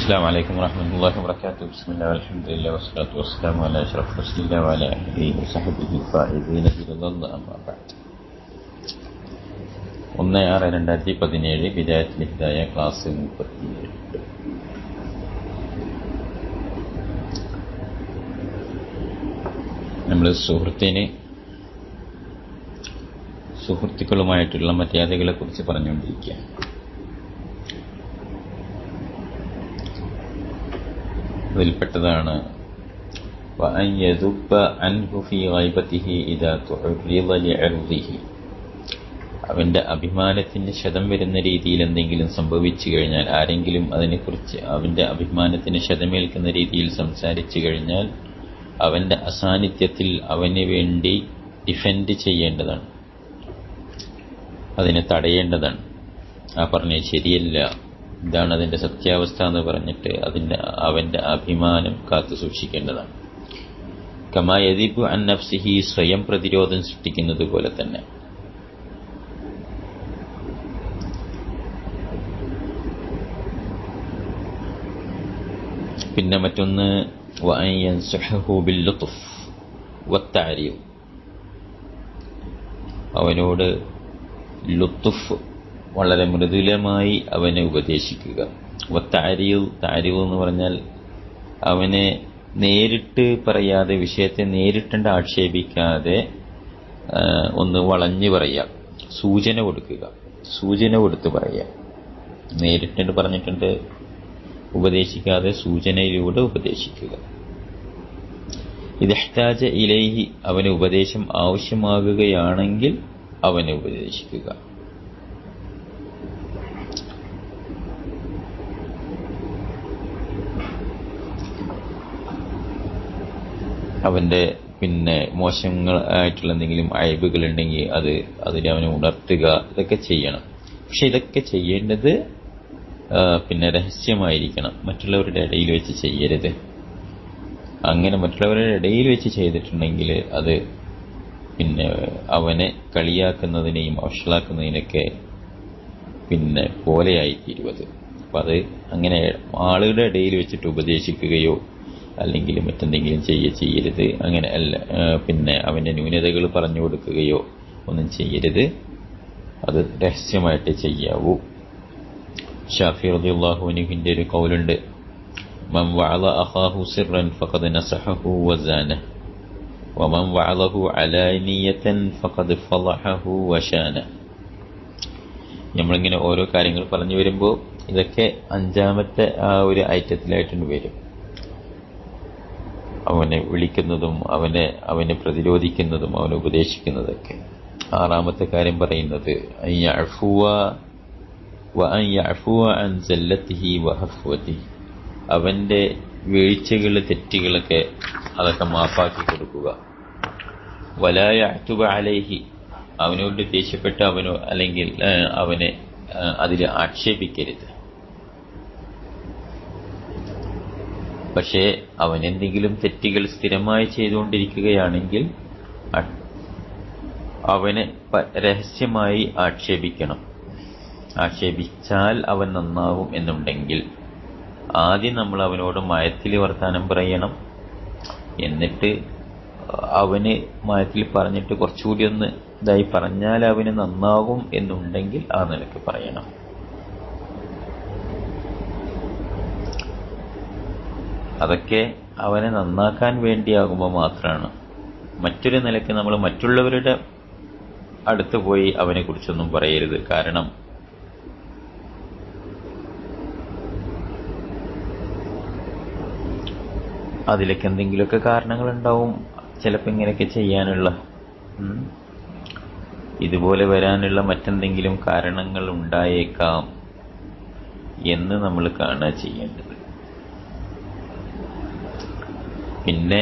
السلام عليكم ورحمة الله وبركاته بسم الله والحمد لله والصلاة والسلام على أشرف رسول الله وعلى آله وصحبه الفائزين برضا الله أما بعد ഒന്ന് ആറ് രണ്ടായിരത്തി പതിനേഴ് വിജയത്തിൽ ഹിദായ ക്ലാസ് മുപ്പത്തിയേഴ് നമ്മൾ സുഹൃത്തിന് സുഹൃത്തുക്കളുമായിട്ടുള്ള മര്യാദകളെ കുറിച്ച് പറഞ്ഞുകൊണ്ടിരിക്കുകയാണ് അതിൽപ്പെട്ടതാണ് وأن يذب عنه في غيبته إذا تعرض لعرضه അവന്റെ അഭിമാനത്തിന് ക്ഷതം വരുന്ന രീതിയിൽ എന്തെങ്കിലും സംഭവിച്ചു കഴിഞ്ഞാൽ ആരെങ്കിലും അതിനെക്കുറിച്ച് അവന്റെ അഭിമാനത്തിന് ക്ഷതമേൽക്കുന്ന രീതിയിൽ സംസാരിച്ചു കഴിഞ്ഞാൽ അവന്റെ അസാന്നിധ്യത്തിൽ അവന് വേണ്ടി ഡിഫെൻഡ് ചെയ്യേണ്ടതാണ് അതിനെ തടയേണ്ടതാണ് ആ പറഞ്ഞത് ശരിയല്ല ഇതാണ് അതിന്റെ സത്യാവസ്ഥ എന്ന് പറഞ്ഞിട്ട് അതിന്റെ അവന്റെ അഭിമാനം കാത്തു സൂക്ഷിക്കേണ്ടതാണ് കമായതിബു അന്നഫ്സിഹി സ്വയം പ്രതിരോധം സൃഷ്ടിക്കുന്നത് പോലെ തന്നെ പിന്നെ മറ്റൊന്ന് അവനോട് ലുത്തുഫ് വളരെ മൃദുലമായി അവനെ ഉപദേശിക്കുക വത്താരിയു താരിവ് എന്ന് പറഞ്ഞാൽ അവനെ നേരിട്ട് പറയാതെ വിഷയത്തെ നേരിട്ടുണ്ട് ആക്ഷേപിക്കാതെ ഒന്ന് വളഞ്ഞു പറയാം സൂചന കൊടുക്കുക സൂചന കൊടുത്ത് പറയാം നേരിട്ടുണ്ട് പറഞ്ഞിട്ടുണ്ട് ഉപദേശിക്കാതെ സൂചനയിലൂടെ ഉപദേശിക്കുക ഇതഹ്താജ ഇലൈഹി അവന് ഉപദേശം ആവശ്യമാകുകയാണെങ്കിൽ അവനെ ഉപദേശിക്കുക അവന്റെ പിന്നെ മോശങ്ങൾ ആയിട്ടുള്ള എന്തെങ്കിലും അയവുകൾ ഉണ്ടെങ്കിൽ അത് അതിനെ അവനെ ഉണർത്തുക ഇതൊക്കെ ചെയ്യണം പക്ഷെ ഇതൊക്കെ ചെയ്യേണ്ടത് പിന്നെ രഹസ്യമായിരിക്കണം മറ്റുള്ളവരുടെ ഇടയിൽ വെച്ച് ചെയ്യരുത് അങ്ങനെ മറ്റുള്ളവരുടെ ഇടയിൽ വെച്ച് ചെയ്തിട്ടുണ്ടെങ്കിൽ അത് പിന്നെ അവനെ കളിയാക്കുന്നതിനെയും വഷളാക്കുന്നതിനൊക്കെ പിന്നെ പോലെയായിത്തീരുവത് അപ്പം അത് അങ്ങനെ ആളുകളുടെ ഇടയിൽ വെച്ചിട്ട് ഉപദേശിക്കുകയോ അല്ലെങ്കിൽ മറ്റെന്തെങ്കിലും ചെയ്യ ചെയ്യരുത് അങ്ങനെ അല്ല പിന്നെ അവന്റെ ന്യൂനതകൾ പറഞ്ഞു കൊടുക്കുകയോ ഒന്നും ചെയ്യരുത് അത് രഹസ്യമായിട്ട് ചെയ്യാവൂ ഷാഫി റളിയല്ലാഹുവിന്റെ ഒരു കൗലുണ്ട് മൻ വഅല അഖാഹു സിർറൻ ഫഖദ് നസഹഹു വസാന വമൻ വഅലഹു അലാനിയതൻ ഫഖദ് ഫളഹഹു വശാന നമ്മളിങ്ങനെ ഓരോ കാര്യങ്ങൾ പറഞ്ഞു വരുമ്പോൾ ഇതൊക്കെ അഞ്ചാമത്തെ ആ ഒരു ഐറ്റത്തിലായിട്ടുണ്ട് വരും അവനെ വിളിക്കുന്നതും അവനെ അവനെ പ്രതിരോധിക്കുന്നതും അവനെ ഉപദേശിക്കുന്നതൊക്കെ ആറാമത്തെ കാര്യം പറയുന്നത് അവന്റെ വീഴ്ചകൾ തെറ്റുകളൊക്കെ അതൊക്കെ മാപ്പാക്കി കൊടുക്കുക വലായ അറ്റുബ അലൈഹി അവനോട് ദേഷ്യപ്പെട്ട് അവനോ അല്ലെങ്കിൽ അവനെ അതിൽ ആക്ഷേപിക്കരുത് പക്ഷേ അവൻ എന്തെങ്കിലും തെറ്റുകൾ സ്ഥിരമായി ചെയ്തുകൊണ്ടിരിക്കുകയാണെങ്കിൽ അവനെ രഹസ്യമായി ആക്ഷേപിക്കണം ആക്ഷേപിച്ചാൽ അവൻ നന്നാവും എന്നുണ്ടെങ്കിൽ ആദ്യം നമ്മൾ അവനോട് മയത്തിൽ വർത്താനം പറയണം എന്നിട്ട് അവന് മയത്തിൽ പറഞ്ഞിട്ട് കുറച്ചുകൂടി ഒന്ന് ഇതായി പറഞ്ഞാൽ അവന് നന്നാകും എന്നുണ്ടെങ്കിൽ ആ നിലക്ക് പറയണം അതൊക്കെ അവനെ നന്നാക്കാൻ വേണ്ടിയാകുമ്പോൾ മാത്രമാണ് മറ്റൊരു നിലയ്ക്ക് നമ്മൾ മറ്റുള്ളവരുടെ അടുത്ത് പോയി അവനെ കുറിച്ചൊന്നും പറയരുത് കാരണം അതിലൊക്കെ എന്തെങ്കിലുമൊക്കെ കാരണങ്ങളുണ്ടാവും ചിലപ്പോൾ ഇങ്ങനെയൊക്കെ ചെയ്യാനുള്ള ഇതുപോലെ വരാനുള്ള മറ്റെന്തെങ്കിലും കാരണങ്ങൾ ഉണ്ടായേക്കാം എന്ന് നമ്മൾ കാണുക ചെയ്യേണ്ടത് പിന്നെ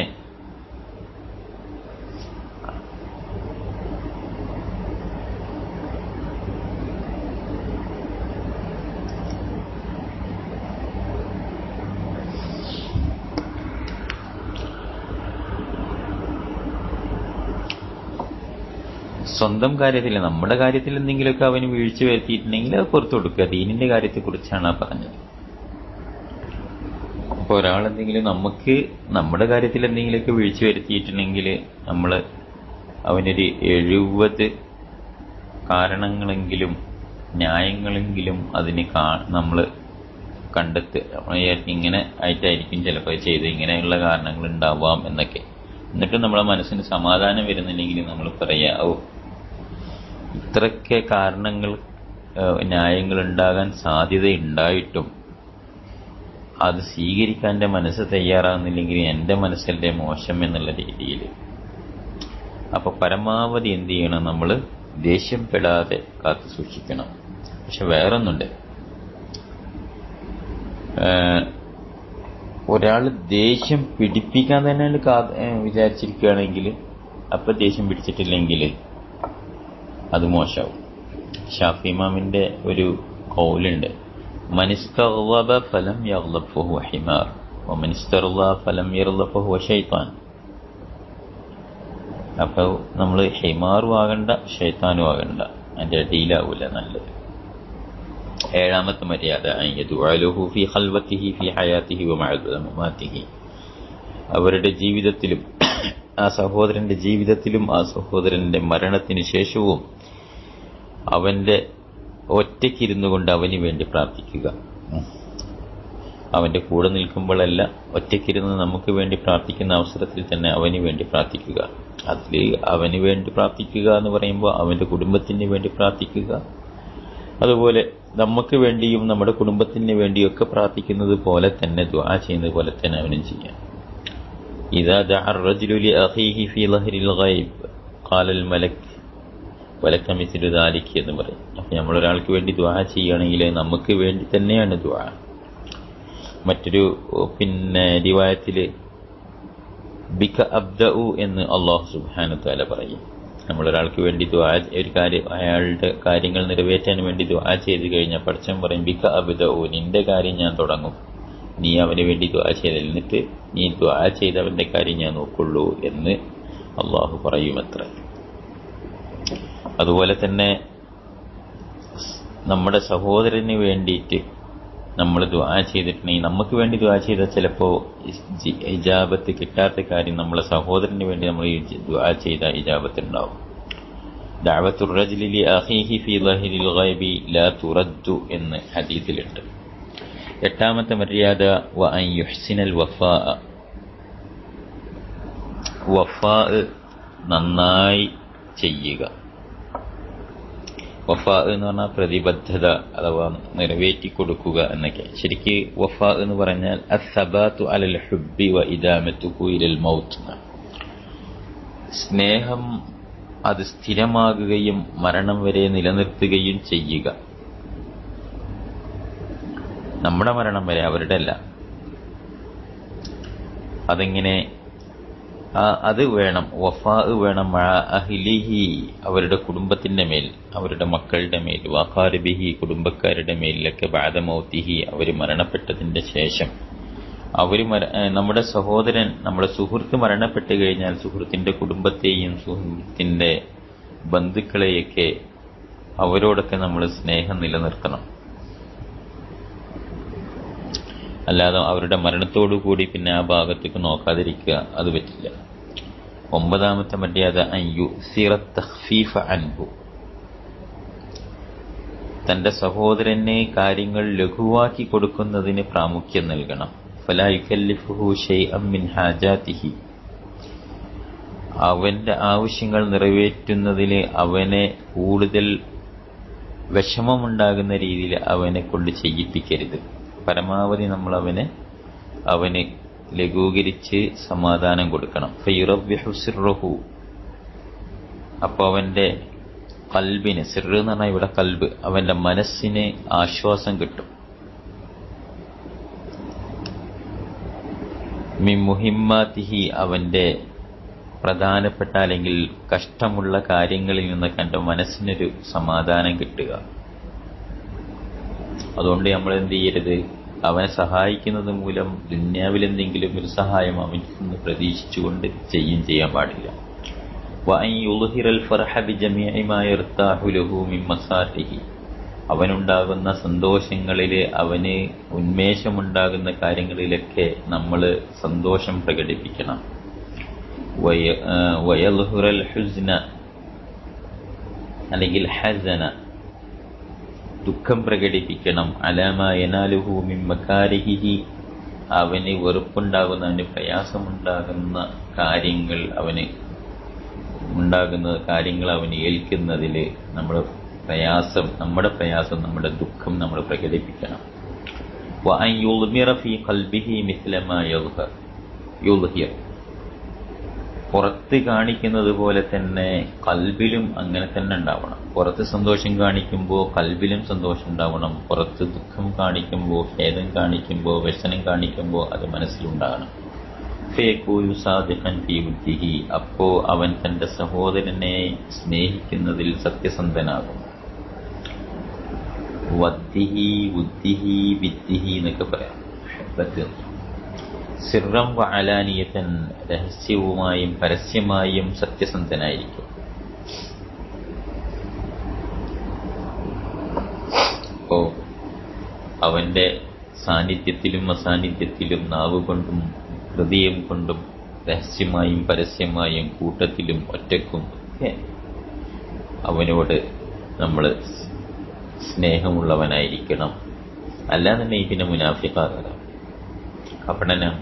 സ്വന്തം കാര്യത്തിൽ നമ്മുടെ കാര്യത്തിൽ എന്തെങ്കിലുമൊക്കെ അവന് വീഴ്ച വരുത്തിയിട്ടുണ്ടെങ്കിൽ അത് പുറത്തു കൊടുക്കുക ദീനിന്റെ കാര്യത്തെക്കുറിച്ചാണ് ആ പറഞ്ഞത് അപ്പോൾ ഒരാളെന്തെങ്കിലും നമുക്ക് നമ്മുടെ കാര്യത്തിൽ എന്തെങ്കിലുമൊക്കെ വീഴ്ച വരുത്തിയിട്ടുണ്ടെങ്കിൽ നമ്മൾ അവനൊരു എഴുപത് കാരണങ്ങളെങ്കിലും ന്യായങ്ങളെങ്കിലും അതിന് കാ നമ്മൾ കണ്ടെത്തുക നമ്മൾ വിചാരിക്കും ഇങ്ങനെ ആയിട്ടായിരിക്കും ചിലപ്പോൾ ചെയ്ത് ഇങ്ങനെയുള്ള കാരണങ്ങൾ ഉണ്ടാവാം എന്നൊക്കെ എന്നിട്ട് നമ്മളെ മനസ്സിന് സമാധാനം വരുന്നില്ലെങ്കിൽ നമ്മൾ പറയാ ഓ ഇത്രയൊക്കെ കാരണങ്ങൾ ഏഹ്, ന്യായങ്ങൾ ഉണ്ടാകാൻ സാധ്യതയുണ്ടായിട്ടും അത് സ്വീകരിക്കാൻ എൻ്റെ മനസ്സ് തയ്യാറാകുന്നില്ലെങ്കിൽ എൻ്റെ മനസ്സല്ലേ മോശം എന്നുള്ള രീതിയിൽ അപ്പൊ പരമാവധി എന്ത് ചെയ്യണം നമ്മൾ ദേഷ്യപ്പെടാതെ കാത്തു സൂക്ഷിക്കണം പക്ഷെ വേറൊന്നുണ്ട് ഒരാൾ ദേഷ്യം പിടിപ്പിക്കാൻ തന്നെ കാ ഏഹ് വിചാരിച്ചിരിക്കുകയാണെങ്കിൽ അപ്പൊ ദേഷ്യം പിടിച്ചിട്ടില്ലെങ്കിൽ അത് മോശമാവും ഷാഫിമാമിന്റെ ഒരു കൗലുണ്ട് മനിസ്തർവബ ഫലം യഗ്ലബ് ഫഹുവ ഹിമാർ വമനിസ്തർവ ഫലം യർലബ് ഫഹുവ ഷൈത്താൻ അപ്പൊ നമ്മൾ ഹിമാറും ആകണ്ട ഷൈത്താനും ആകണ്ട അതിന്റെ അടിയിലാവൂല നല്ലത് ഏഴാമത്തെ മര്യാദ അയ്യദുഅലുഹു ഫി ഖൽവത്തിഹി ഫി ഹയാത്തിഹി വമഅദ മമാത്തിഹി അവരുടെ ജീവിതത്തിലും ആ സഹോദരന്റെ ജീവിതത്തിലും ആ സഹോദരന്റെ മരണത്തിന് ശേഷവും അവന്റെ ഒറ്റയ്ക്കിരുന്നു കൊണ്ട് അവന് വേണ്ടി പ്രാർത്ഥിക്കുക അവന്റെ കൂടെ നിൽക്കുമ്പോഴല്ല ഒറ്റയ്ക്കിരുന്ന് നമുക്ക് വേണ്ടി പ്രാർത്ഥിക്കുന്ന അവസരത്തിൽ തന്നെ അവന് വേണ്ടി പ്രാർത്ഥിക്കുക അതിൽ അവന് വേണ്ടി പ്രാർത്ഥിക്കുക എന്ന് പറയുമ്പോൾ അവന്റെ കുടുംബത്തിന് വേണ്ടി പ്രാർത്ഥിക്കുക അതുപോലെ നമുക്ക് വേണ്ടിയും നമ്മുടെ കുടുംബത്തിന് വേണ്ടിയൊക്കെ പ്രാർത്ഥിക്കുന്നത് പോലെ തന്നെ ദുആ ചെയ്യുന്നത് പോലെ തന്നെ അവനും ചെയ്യാം إذا دعا الرجل لأخيه في ظهر الغيب قال الملك ولك مثل ذلك എന്ന് പറയും അപ്പൊ നമ്മൾ ഒരാൾക്ക് വേണ്ടി ദുആ ചെയ്യുകയാണെങ്കിൽ നമുക്ക് വേണ്ടി തന്നെയാണ് ദുആ മറ്റൊരു പിന്നെ റിവായത്തില് ബിക അബ്ദഉ എന്ന് അള്ളാഹു സുബ്ഹാനഹു തആല പറയും നമ്മൾ ഒരാൾക്ക് വേണ്ടി ദുആ ഒരു കാര്യം അയാളുടെ കാര്യങ്ങൾ നിറവേറ്റാൻ വേണ്ടി ദുആ ചെയ്ത് കഴിഞ്ഞാൽ പഠിച്ചൻ പറയും ബിക അബ്ദഉ നിന്റെ കാര്യം ഞാൻ തുടങ്ങും നീ അവന് വേണ്ടി ദുആ ചെയ്ത എന്നിട്ട് നീ ദുആ ചെയ്തവന്റെ കാര്യം ഞാൻ നോക്കുള്ളൂ എന്ന് അള്ളാഹു പറയുമത്ര അതുപോലെ തന്നെ നമ്മുടെ സഹോദരന് വേണ്ടിയിട്ട് നമ്മൾ ദുആ ചെയ്തിട്ടുണ്ടെങ്കിൽ നമുക്ക് വേണ്ടി ദുആ ചെയ്താൽ ചിലപ്പോൾ ഇജാബത്ത് കിട്ടാത്ത കാര്യം നമ്മളെ സഹോദരന് വേണ്ടി നമ്മൾ ദുആ ചെയ്ത ഇജാബത്ത് ഉണ്ടാവും ദഅവത്തുർ റജുലി ലി അഖീഹി ഫീ ളഹിരിൽ ഗൈബി ലാ തുറദ്ദു എന്ന് ഹദീസിലുണ്ട് എട്ടാമത്തെ മര്യാദ വ അൻ യുഹ്സിനൽ വഫാ വഫാ നന്നായി ചെയ്യുക വഫാ എന്ന് പറഞ്ഞാൽ പ്രതിബദ്ധത അഥവാ നിറവേറ്റി കൊടുക്കുക എന്നൊക്കെ ശരിക്ക് വഫാ എന്ന് പറഞ്ഞാൽ അസബാത്തു അലൽ ഹുബി വ ഇദാമത്തുഹു ഇലൽ മൗത്ത് എന്നാണ്. സ്നേഹം അത് സ്ഥിരമാകുകയും മരണം വരെ നിലനിർത്തുകയും ചെയ്യുക നമ്മുടെ മരണം വരെ അവരുടെ അല്ല അതെങ്ങനെ ആ അത് വേണം വഫാ വേണം മഴ അഹിലിഹി അവരുടെ കുടുംബത്തിന്റെ മേൽ അവരുടെ മക്കളുടെ മേൽ വാക്കാരിബിഹി കുടുംബക്കാരുടെ മേലിലൊക്കെ ബാധമൗത്തിഹി അവർ മരണപ്പെട്ടതിന്റെ ശേഷം അവർ നമ്മുടെ സഹോദരൻ നമ്മുടെ സുഹൃത്ത് മരണപ്പെട്ട് കഴിഞ്ഞാൽ സുഹൃത്തിന്റെ കുടുംബത്തെയും സുഹൃത്തിന്റെ ബന്ധുക്കളെയൊക്കെ അവരോടൊക്കെ നമ്മൾ സ്നേഹം നിലനിർത്തണം അല്ലാതെ അവരുടെ മരണത്തോടു കൂടി പിന്നെ ആ ഭാഗത്തേക്ക് നോക്കാതിരിക്കുക അത് പറ്റില്ല ഒമ്പതാമത്തെ മര്യാദ അയ്യു സിറത്തീഫ അൻഹു തന്റെ സഹോദരനെ കാര്യങ്ങൾ ലഘുവാക്കി കൊടുക്കുന്നതിന് പ്രാമുഖ്യം നൽകണം ഫലായുക്കല്ലിഫുഹു ഷൈഅം മിൻ ഹാജാതിഹി അവന്റെ ആവശ്യങ്ങൾ നിറവേറ്റുന്നതിൽ അവനെ കൂടുതൽ വിഷമമുണ്ടാകുന്ന രീതിയിൽ അവനെ കൊണ്ട് ചെയ്യിപ്പിക്കരുത് പരമാവധി നമ്മൾ അവനെ അവന് ലഘൂകരിച്ച് സമാധാനം കൊടുക്കണം ഫൈറഹു അപ്പൊ അവന്റെ കൽബിന് സിറ് എന്ന് പറഞ്ഞാൽ ഇവിടെ കൽബ് അവന്റെ മനസ്സിന് ആശ്വാസം കിട്ടും മി മുഹിമ്മാതിഹി അവന്റെ പ്രധാനപ്പെട്ട അല്ലെങ്കിൽ കഷ്ടമുള്ള കാര്യങ്ങളിൽ നിന്നൊക്കെ എൻ്റെ മനസ്സിനൊരു സമാധാനം കിട്ടുക അതുകൊണ്ട് നമ്മൾ എന്ത് ചെയ്യരുത് അവനെ സഹായിക്കുന്നത് മൂലം ദുന്യാവിൽ എന്തെങ്കിലും ഒരു സഹായം അവനിൽ നിന്ന് പ്രതീക്ഷിച്ചുകൊണ്ട് ചെയ്യും ചെയ്യാൻ പാടില്ല وأن يظهر الفرح بجميع ما يرتاح له من مساره അവനുണ്ടാകുന്ന സന്തോഷങ്ങളിൽ അവന് ഉന്മേഷമുണ്ടാകുന്ന കാര്യങ്ങളിലൊക്കെ നമ്മൾ സന്തോഷം പ്രകടിപ്പിക്കണം വയ- ആ, വയൽഹുറൽ ഹുസ്ന അല്ലെങ്കിൽ ഹസന ദുഃഖം പ്രകടിപ്പിക്കണം അലാമ യനാലുഹു മിൻ മക്കാരിഹിഹി അവന് വെറുപ്പുണ്ടാകുന്ന അവന് പ്രയാസമുണ്ടാകുന്ന കാര്യങ്ങൾ അവന് ഉണ്ടാകുന്ന കാര്യങ്ങൾ അവന് ഏൽക്കുന്നതിൽ നമ്മൾ പ്രയാസം നമ്മുടെ പ്രയാസം നമ്മുടെ ദുഃഖം നമ്മൾ പ്രകടിപ്പിക്കണം وأن يضمر في قلبه مثل ما يظهر يظهر പുറത്ത് കാണിക്കുന്നത് പോലെ തന്നെ കൽബിലും അങ്ങനെ തന്നെ ഉണ്ടാവണം പുറത്ത് സന്തോഷം കാണിക്കുമ്പോൾ കൽബിലും സന്തോഷം ഉണ്ടാവണം പുറത്ത് ദുഃഖം കാണിക്കുമ്പോൾ ഖേദം കാണിക്കുമ്പോൾ വ്യസനം കാണിക്കുമ്പോൾ അത് മനസ്സിലുണ്ടാകണം ഫേക്കൂയു സാദിഖൻ ഫീ ബുദ്ധിഹി അപ്പോ അവൻ തന്റെ സഹോദരനെ സ്നേഹിക്കുന്നതിൽ സത്യസന്ധനാകും വദ്ദിഹി ബുദ്ധിഹി വിദ്ധിഹി എന്നൊക്കെ പറയാം ഹബ്ബത്ത് സിറം വഅലാനിയത്തൻ രഹസ്യവുമായും പരസ്യമായും സത്യസന്ധനായിരിക്കും അപ്പോ അവന്റെ സാന്നിധ്യത്തിലും അസാന്നിധ്യത്തിലും നാവ് കൊണ്ടും ഹൃദയം കൊണ്ടും രഹസ്യമായും പരസ്യമായും കൂട്ടത്തിലും ഒറ്റക്കും ഒക്കെ അവനോട് നമ്മൾ സ്നേഹമുള്ളവനായിരിക്കണം അല്ലാന്നുണ്ടെങ്കിൽ പിന്നെ മുനാഫിക്കാകാം കപടനാണ്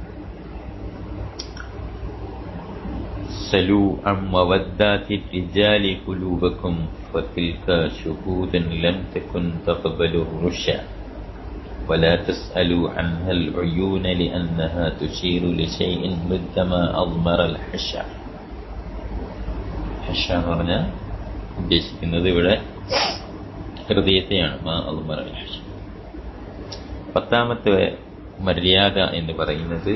سلوا عن مودات الرجال قلوبكم فتلك شهودا لم تكن تقبل الرشا ولا تسألوا عنها العيون لأنها تشير لشيء مثلما أضمر الحشا ഹഷ എന്ന് പറഞ്ഞാൽ ഉദ്ദേശിക്കുന്നത് ഇവിടെ ഹൃദയത്തെയാണ് മാ അൽമർ അൽ ഹഷ പത്താമത്തെ മര്യാദ എന്ന് പറയുന്നത്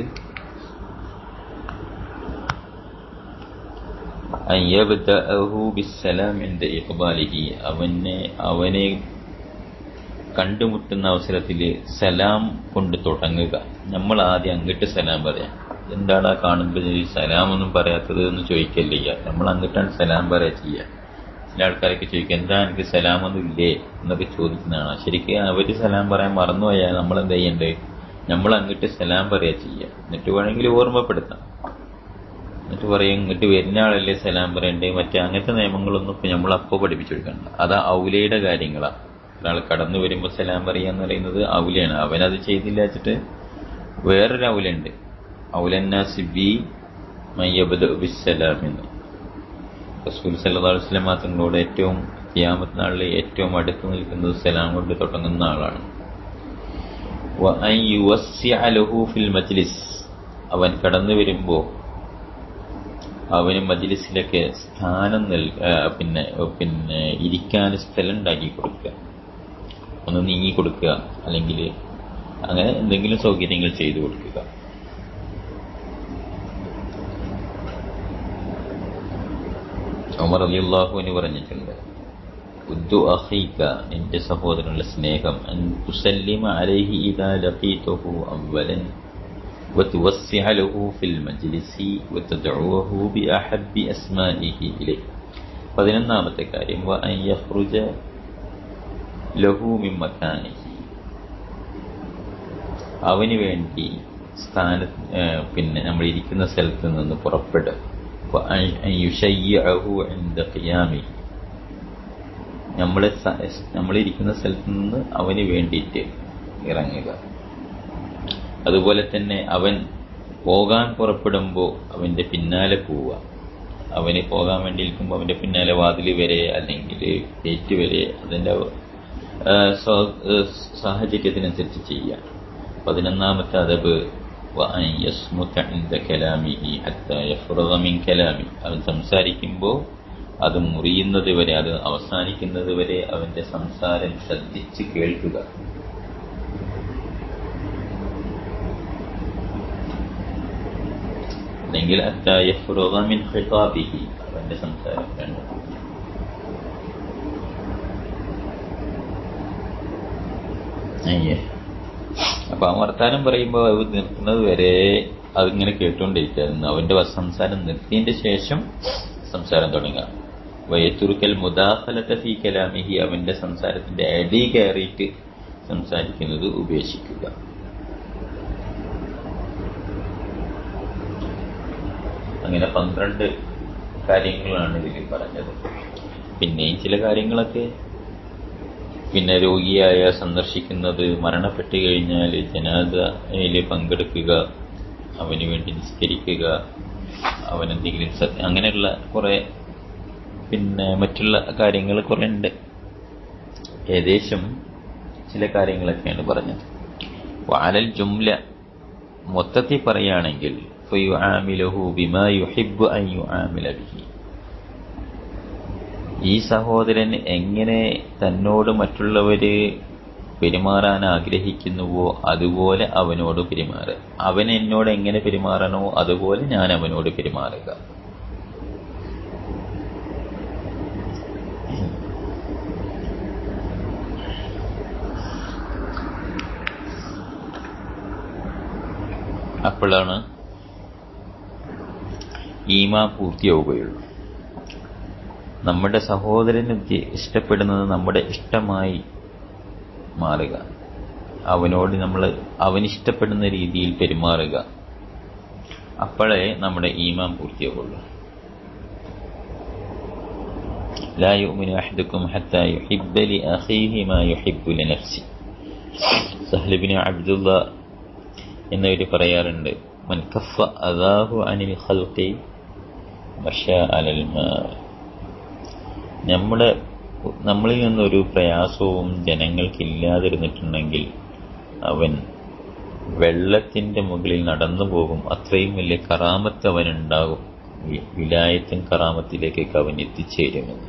അൻ യബ്ദഅഹു ബിസ്സലാം ഇൻദ ഇഖ്ബാലിഹി അവനെ അവനെ കണ്ടുമുട്ടുന്ന അവസരത്തിൽ സലാം കൊണ്ട് തുടങ്ങുക നമ്മൾ ആദ്യം അങ്ങോട്ട് സലാം പറയാം എന്താണ് ആ കാണുമ്പോൾ ഈ സലാം ഒന്നും പറയാത്തത് എന്ന് ചോദിക്കല്ലേ ചെയ്യുക നമ്മൾ അങ്ങോട്ടാണ് സലാം പറയാ ചെയ്യുക ചില ആൾക്കാരൊക്കെ ചോദിക്കും എന്താ എനിക്ക് സലാമൊന്നും ഇല്ലേ എന്നൊക്കെ ചോദിക്കുന്നതാണ് ശരിക്കും അവര് സലാം പറയാൻ മറന്നുപോയാൽ നമ്മൾ എന്താ ചെയ്യണ്ടേ നമ്മൾ അങ്ങോട്ട് സലാം പറയാ ചെയ്യുക എന്നിട്ട് വേണമെങ്കിൽ ഓർമ്മപ്പെടുത്താം എന്നിട്ട് പറയും ഇങ്ങോട്ട് വരുന്ന ആളല്ലേ സലാം പറയണ്ടേ മറ്റേ അങ്ങനത്തെ നിയമങ്ങളൊന്നും ഇപ്പൊ നമ്മൾ അപ്പോൾ പഠിപ്പിച്ചു കൊടുക്കണ്ട അത് ഔലയുടെ കാര്യങ്ങളാണ് ഒരാൾ കടന്നു വരുമ്പോൾ സലാം പറയാന്ന് പറയുന്നത് ഔലയാണ് അവനത് ചെയ്തില്ല വെച്ചിട്ട് വേറൊരു ഔലുണ്ട് ഔലന്നാസി ബി മയ്യബദ് ബിസ്സലാം എന്ന് റസൂൽ സല്ലല്ലാഹു അലൈഹി വസല്ലം തങ്ങളോട് ഏറ്റവും ഖിയാമത്ത് നാളിൽ ഏറ്റവും അടുത്ത് നിൽക്കുന്നത് സലാം കൊണ്ട് തുടങ്ങുന്ന ആളാണ് വഅൻ യുവസ്സിഅ ലഹു ഫിൽ മജ്ലിസ് അവൻ കടന്നു വരുമ്പോൾ അവന് മജ്ലിസിലൊക്കെ സ്ഥാനം നൽ ആ, പിന്നെ പിന്നെ ഇരിക്കാൻ സ്ഥലം ഉണ്ടാക്കി കൊടുക്കുക ഒന്ന് നീങ്ങി കൊടുക്കുക അല്ലെങ്കിൽ അങ്ങനെ എന്തെങ്കിലും സൗകര്യങ്ങൾ ചെയ്തു കൊടുക്കുക ഉമർ റളിയല്ലാഹു അൻഹു പറഞ്ഞിട്ടുണ്ട് ഉദ്ദു അഖീക നിന്റെ സഹോദരനുള്ള സ്നേഹം അൻ തുസല്ലിമ അലൈഹി ഇദാ ലഖീതുഹു അവലൻ وتوسع له في المجلس وتدعوه بأحب أسمائه إليه പതിനൊന്നാമത്തെ കാര്യം وأن يخرج له من مكانه അവന് വേണ്ടി സ്ഥാന പിന്നെ നമ്മൾ ഇരിക്കുന്ന സ്ഥലത്ത് നിന്ന് പുറപ്പെടുക وأن يشيعه عند قيامه നമ്മളെ നമ്മളിരിക്കുന്ന സ്ഥലത്ത് നിന്ന് അവന് വേണ്ടിയിട്ട് ഇറങ്ങുക അതുപോലെ തന്നെ അവൻ പോകാൻ പുറപ്പെടുമ്പോൾ അവന്റെ പിന്നാലെ പോവുക അവന് പോകാൻ വേണ്ടി ഇരിക്കുമ്പോൾ അവന്റെ പിന്നാലെ വാതിൽ വരെ അല്ലെങ്കിൽ ഗേറ്റ് വരെ അതിന്റെ ആ, സ്വ- ആ, സാഹചര്യത്തിനനുസരിച്ച് ചെയ്യുക പതിനൊന്നാമത്തെ അതബ് وأن يصمت عند كلامه حتى يفرغ من كلامه അവൻ സംസാരിക്കുമ്പോൾ അത് മുറിയുന്നത് വരെ അത് അവസാനിക്കുന്നത് വരെ അവന്റെ സംസാരം ശ്രദ്ധിച്ച് കേൾക്കുക അല്ലെങ്കിൽ حتى يفرغ من خطابه അവന്റെ സംസാരം വേണ്ട അയ്യേ അപ്പൊ ആ വർത്താനം പറയുമ്പോൾ അത് നിർത്തുന്നത് വരെ അതിങ്ങനെ കേട്ടുകൊണ്ടിരിക്കായിരുന്നു അവന്റെ വ- സംസാരം നിർത്തിയതിന്റെ ശേഷം സംസാരം തുടങ്ങുക വയത്തുറുക്കൽ മുദാഖലത്തെ ഫീ കലാമിഹി അവന്റെ സംസാരത്തിന്റെ അടി കയറിയിട്ട് സംസാരിക്കുന്നത് ഉപേക്ഷിക്കുക അങ്ങനെ പന്ത്രണ്ട് കാര്യങ്ങളാണ് ഇതിൽ പറഞ്ഞത് പിന്നെയും ചില കാര്യങ്ങളൊക്കെ പിന്നെ രോഗിയായ സന്ദർശിക്കുന്നത് മരണപ്പെട്ടു കഴിഞ്ഞാൽ ജനാദയിൽ പങ്കെടുക്കുക അവന് വേണ്ടി നിസ്കരിക്കുക അവനെന്തെങ്കിലും സ- അങ്ങനെയുള്ള കുറെ പിന്നെ മറ്റുള്ള കാര്യങ്ങൾ കുറെ ഉണ്ട് ഏകദേശം ചില കാര്യങ്ങളൊക്കെയാണ് പറഞ്ഞത് വാലൽ ജുംല മൊത്തത്തിൽ പറയുകയാണെങ്കിൽ ഫയുആമിലഹു ബിമാ യുഹിബ്ബു അൻ യുആമില ബിഹി ഈ സഹോദരൻ എങ്ങനെ തന്നോട് മറ്റുള്ളവര് പെരുമാറാൻ ആഗ്രഹിക്കുന്നുവോ അതുപോലെ അവനോട് പെരുമാറുക അവൻ എന്നോട് എങ്ങനെ പെരുമാറണോ അതുപോലെ ഞാൻ അവനോട് പെരുമാറുക അപ്പോഴാണ് ഈമാ പൂർത്തിയാവുകയുള്ളൂ നമ്മുടെ സഹോദരന് ഉദ്ദേ- ഇഷ്ടപ്പെടുന്നത് നമ്മുടെ ഇഷ്ടമായി മാറുക അവനോട് നമ്മൾ അവനിഷ്ടപ്പെടുന്ന രീതിയിൽ പെരുമാറുക അപ്പോഴേ നമ്മുടെ ഈമാൻ പൂർത്തിയാവുള്ളൂ لا يؤمن أحدكم حتى يحب لأخيه ما يحب لنفسه സഹ്ല ബിൻ അബ്ദുള്ള എന്നവര് പറയാറുണ്ട് മൻ കഫ അദാഹു അനിൽ ഖൽഖി മഷ അലൽ മാ നമ്മുടെ നമ്മളിൽ നിന്നൊരു പ്രയാസവും ജനങ്ങൾക്കില്ലാതിരുന്നിട്ടുണ്ടെങ്കിൽ അവൻ വെള്ളത്തിന്റെ മുകളിൽ നടന്നു പോകും അത്രയും വലിയ കറാമത്ത് അവനുണ്ടാകും വി- വിലായത്തും കറാമത്തിലേക്കൊക്കെ അവൻ എത്തിച്ചേരുമെന്ന്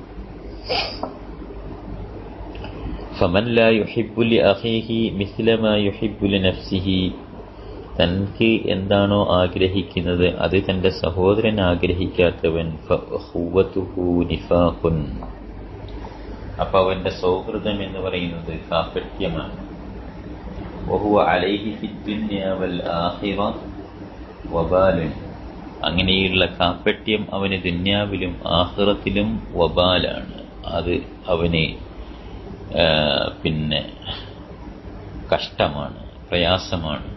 ഫമൻ ലാ യുഹിബ്ബു ലിഅഖീഹി മിസ്ല മാ യുഹിബ്ബു ലിനഫ്സിഹി തനിക്ക് എന്താണോ ആഗ്രഹിക്കുന്നത് അത് തന്റെ സഹോദരൻ ആഗ്രഹിക്കാത്തവൻ ഫഅഖുവതുഹു നിഫാഖുൻ അപ്പൊ അവന്റെ സൗഹൃദം എന്ന് പറയുന്നത് കാപ്പട്യമാണ് വഹുവ അലൈഹി ഫിദ്ദുന്യ വൽ ആഖിറ വബാലുൻ അങ്ങനെയുള്ള കാപ്പട്യം അവന് ദുന്യാവിലും ആഖിറത്തിലും വബാലാണ് അത് അവന് ആ, പിന്നെ കഷ്ടമാണ് പ്രയാസമാണ്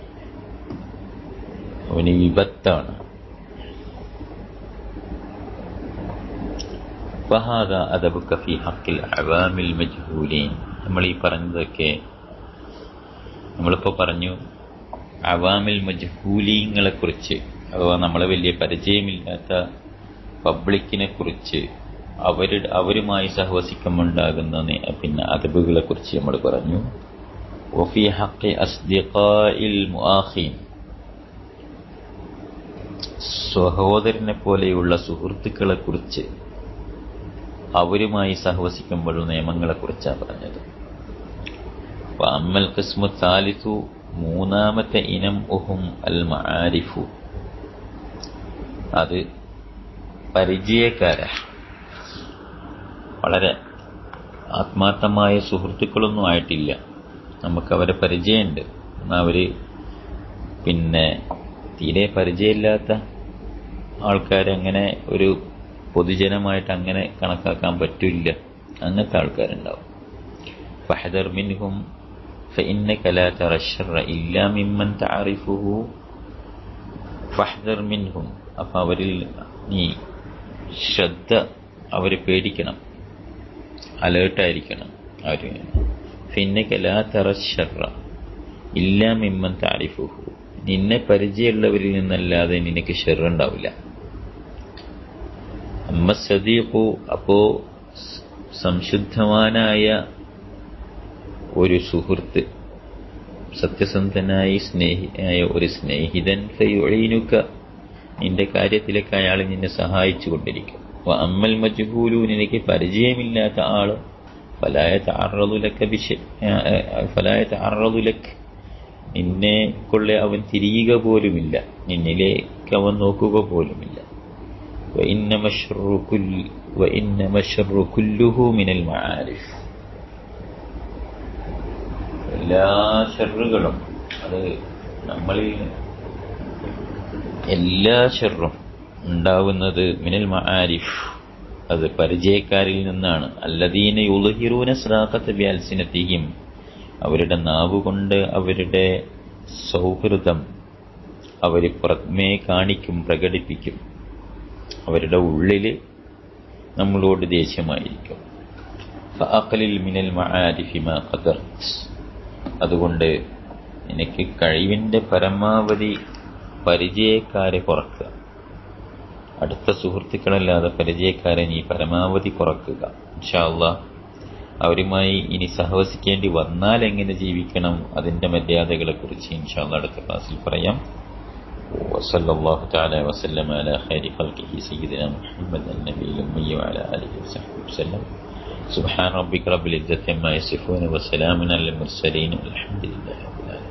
അവന് വിപത്താണ് ഫഹാദ അദബുക ഫി ഹക്കിൽ അവാമിൽ മജ്ഹൂലീൻ നമ്മൾ ഈ പറഞ്ഞതൊക്കെ നമ്മളിപ്പോൾ പറഞ്ഞു അവാമിൽ മജ്ഹൂലീങ്ങളെ കുറിച്ച് അഥവാ നമ്മളെ വലിയ പരിചയമില്ലാത്ത പബ്ലിക്കിനെ കുറിച്ച് അവരുടെ അവരുമായി സഹവസിക്കുമുണ്ടാകുന്ന നി- പിന്നെ അതബുകളെ കുറിച്ച് നമ്മൾ പറഞ്ഞു വഫി ഹക്കി അസ്ദിഖാഇൽ മുആഖീൻ സഹോദരനെ പോലെയുള്ള സുഹൃത്തുക്കളെ കുറിച്ച് അവരുമായി സഹവസിക്കുമ്പോഴുള്ള നിയമങ്ങളെ കുറിച്ചാണ് പറഞ്ഞത് അപ്പൊ അമ്മൽ കിസ്മു താലിസു മൂന്നാമത്തെ ഇനം ഉഹും അൽ മആരിഫു അത് പരിചയക്കാര വളരെ ആത്മാർത്ഥമായ സുഹൃത്തുക്കളൊന്നും ആയിട്ടില്ല നമുക്ക് അവരെ പരിചയമുണ്ട് എന്നാൽ അവര് പിന്നെ തീരെ പരിചയമില്ലാത്ത ആൾക്കാരങ്ങനെ ഒരു പൊതുജനമായിട്ട് അങ്ങനെ കണക്കാക്കാൻ പറ്റില്ല അങ്ങനത്തെ ആൾക്കാരുണ്ടാവും فاحذر منهم فإنك لا ترى الشر إلا ممن تعرفه فاحذر منهم അപ്പം അവരിൽ നീ ശ്രദ്ധ അവർ പേടിക്കണം അലേർട്ടായിരിക്കണം അവർ ഫിന്നക ലാ തറ ഷർറ ഇല്ലാ മിമ്മൻ താരിഫുഹു നിന്നെ പരിചയമുള്ളവരിൽ നിന്നല്ലാതെ നിനക്ക് ഷെറുണ്ടാവില്ല അമ്മ സദീഖു അപ്പോ സ് സംശുദ്ധവാനായ ഒരു സുഹൃത്ത് സത്യസന്ധനായി സ്നേഹിയായ ഒരു സ്നേഹിതൻ ഫയുഴീനുക്ക നിന്റെ കാര്യത്തിലേക്ക് അയാൾ നിന്നെ സഹായിച്ചു കൊണ്ടിരിക്കും വ അമ്മൽ മജ്ഹൂലു നിനക്ക് പരിചയമില്ലാത്ത ആള് ഫലായ താറതുലക്ക വിഷ ഫലായ താറതുലക്ക് നിന്നെ കൊള്ള അവൻ തിരിയുക പോലുമില്ല നിന്നിലേക്ക് അവൻ നോക്കുക പോലുമില്ല وإنما الشر كل وإنما الشر كله من المعارف എല്ലാ ഷെറുകളും അത് നമ്മളിൽ എല്ലാ ഷെറും ഉണ്ടാവുന്നത് മിനൽ മആരിഫ് അത് പരിചയക്കാരിൽ നിന്നാണ് അല്ലദീന യുലഹിറൂന സ്രാഖത്ത് വ്യാൽസിനത്തിയും അവരുടെ നാവുകൊണ്ട് അവരുടെ സൗഹൃദം അവർ പുറമേ കാണിക്കും പ്രകടിപ്പിക്കും അവരുടെ ഉള്ളിൽ നമ്മളോട് ദേഷ്യമായിരിക്കും ഫഅഖലിൽ മിനൽ മആരിഫി മാ ഖദർത് അതുകൊണ്ട് എനിക്ക് കഴിവിൻ്റെ പരമാവധി പരിചയക്കാരെ കുറക്കുക അടുത്ത സുഹൃത്തുക്കളല്ലാതെ പരിചയക്കാരെ നീ പരമാവധി കുറക്കുക ഇൻഷാല്ല അവരുമായി ഇനി സഹവസിക്കേണ്ടി വന്നാൽ എങ്ങനെ ജീവിക്കണം അതിൻ്റെ മര്യാദകളെക്കുറിച്ച് ഇൻഷാല്ല അടുത്ത ക്ലാസ്സിൽ പറയാം وصلى الله تعالى وسلم على خير خلقه سيدنا محمد النبي الأمي وعلى آله وصحبه وسلم سبحان ربك رب العزة عما يصفون وسلام على المرسلين والحمد لله رب العالمين